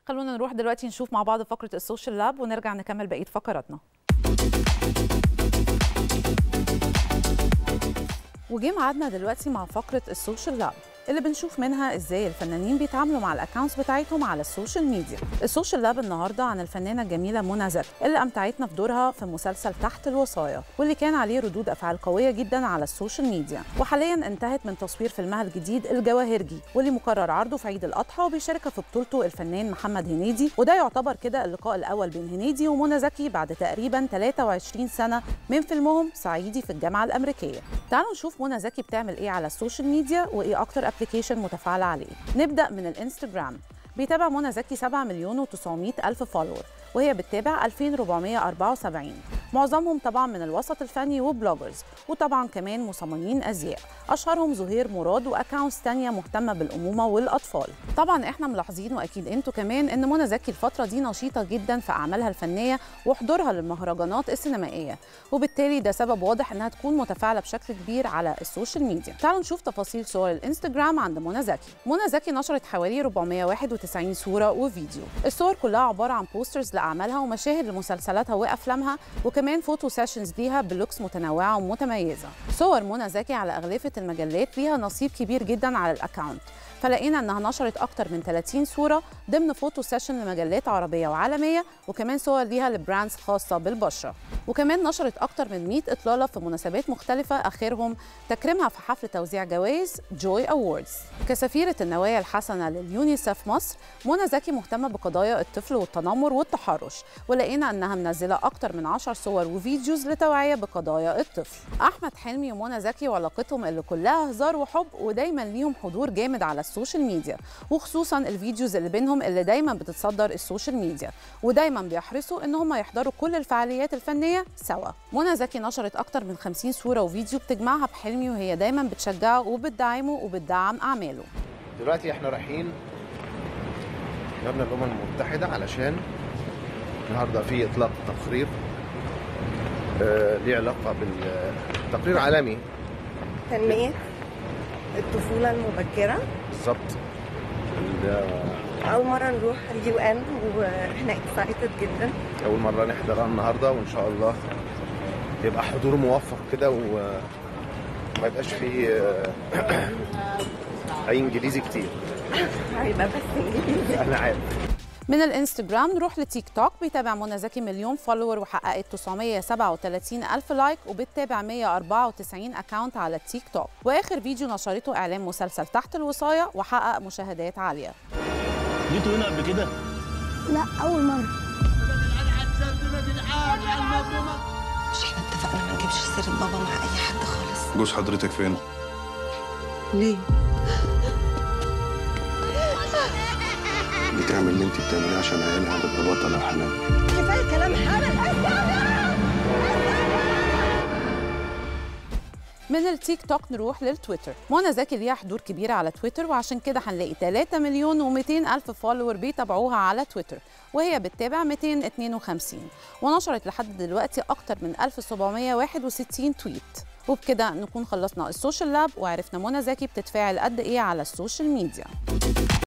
خلونا نروح دلوقتي نشوف مع بعض فقرة السوشيال لاب ونرجع نكمل بقية فقراتنا وجه ميعادنا دلوقتي مع فقرة السوشيال لاب اللي بنشوف منها ازاي الفنانين بيتعاملوا مع الاكونتس بتاعتهم على السوشيال ميديا السوشيال لاب النهارده عن الفنانه الجميله منى زكي اللي امتعتنا في دورها في مسلسل تحت الوصايه واللي كان عليه ردود افعال قويه جدا على السوشيال ميديا وحاليا انتهت من تصوير فيلمها الجديد الجواهرجي واللي مقرر عرضه في عيد الاضحى وبيشارك في بطولته الفنان محمد هنيدي وده يعتبر كده اللقاء الاول بين هنيدي ومنى زكي بعد تقريبا 23 سنه من فيلمهم صعيدي في الجامعه الامريكيه تعالوا نشوف منى زكي بتعمل ايه على السوشيال ميديا وايه اكتر ابلكيشن متفاعله عليه نبدا من الانستجرام بيتابع منى زكي 7 مليون و900 الف فولور وهي بتتابع 2474 معظمهم طبعا من الوسط الفني وبلوجرز وطبعا كمان مصممين ازياء اشهرهم زهير مراد واكونتس تانية مهتمه بالامومه والاطفال طبعا احنا ملاحظين واكيد انتوا كمان ان منى زكي الفتره دي نشيطه جدا في اعمالها الفنيه وحضورها للمهرجانات السينمائيه وبالتالي ده سبب واضح انها تكون متفاعله بشكل كبير على السوشيال ميديا تعالوا نشوف تفاصيل صور الانستجرام عند منى زكي منى زكي نشرت حوالي 491 صوره وفيديو الصور كلها عباره عن بوسترز لاعمالها ومشاهد لمسلسلاتها وافلامها وكمان فوتو سيشنز ليها بلوكس متنوعه ومتميزه صور منى زكي على اغلفه المجلات ليها نصيب كبير جدا على الاكونت فلقينا انها نشرت اكتر من 30 صوره ضمن فوتو سيشن لمجلات عربيه وعالميه وكمان صور ليها لبراندز خاصه بالبشره وكمان نشرت اكتر من 100 اطلاله في مناسبات مختلفه اخرهم تكريمها في حفل توزيع جوائز جوي اووردز كسفيره النوايا الحسنه لليونيسف مصر منى زكي مهتمه بقضايا الطفل والتنمر والتحرش ولقينا انها منزله اكتر من 10 صور وفيديوز لتوعيه بقضايا الطفل احمد حلمي ومنى زكي وعلاقتهم اللي كلها هزار وحب ودايما ليهم حضور جامد على السوشيال ميديا وخصوصا الفيديوز اللي بينهم اللي دايما بتتصدر السوشيال ميديا ودايما بيحرصوا ان هم يحضروا كل الفعاليات الفنيه سوا منى زكي نشرت اكتر من 50 صوره وفيديو بتجمعها بحلمي وهي دايما بتشجعه وبتدعمه وبتدعم اعماله دلوقتي احنا رايحين مبنى الامم المتحده علشان النهارده في اطلاق تقرير آه ليه علاقه بالتقرير عالمي تنمية الطفولة المبكرة بالظبط ال- أول مرة نروح اليو ان وإحنا اكسايتد جدا اول مره نحضرها النهارده وان شاء الله يبقى حضور موفق كده وما يبقاش فيه آه، اي انجليزي كتير هيبقى بس إنجليزي انا عارف من الانستجرام نروح لتيك توك بيتابع منى زكي مليون فولور وحققت 937 ألف لايك وبتتابع 194 أكاونت على التيك توك وآخر فيديو نشرته إعلان مسلسل تحت الوصاية وحقق مشاهدات عالية جيتوا هنا قبل كده؟ لا أول مرة مش احنا اتفقنا ما نجيبش سيرة بابا مع أي حد خالص جوز حضرتك فين؟ ليه؟ بتعمل اللي انت بتعمليه عشان عيالها هتبقى بطلة وحنان كفاية كلام حالة من التيك توك نروح للتويتر منى زكي ليها حضور كبير على تويتر وعشان كده هنلاقي 3 مليون و200 ألف فولور بيتابعوها على تويتر وهي بتتابع 252 ونشرت لحد دلوقتي أكتر من 1761 تويت وبكده نكون خلصنا السوشيال لاب وعرفنا منى زكي بتتفاعل قد إيه على السوشيال ميديا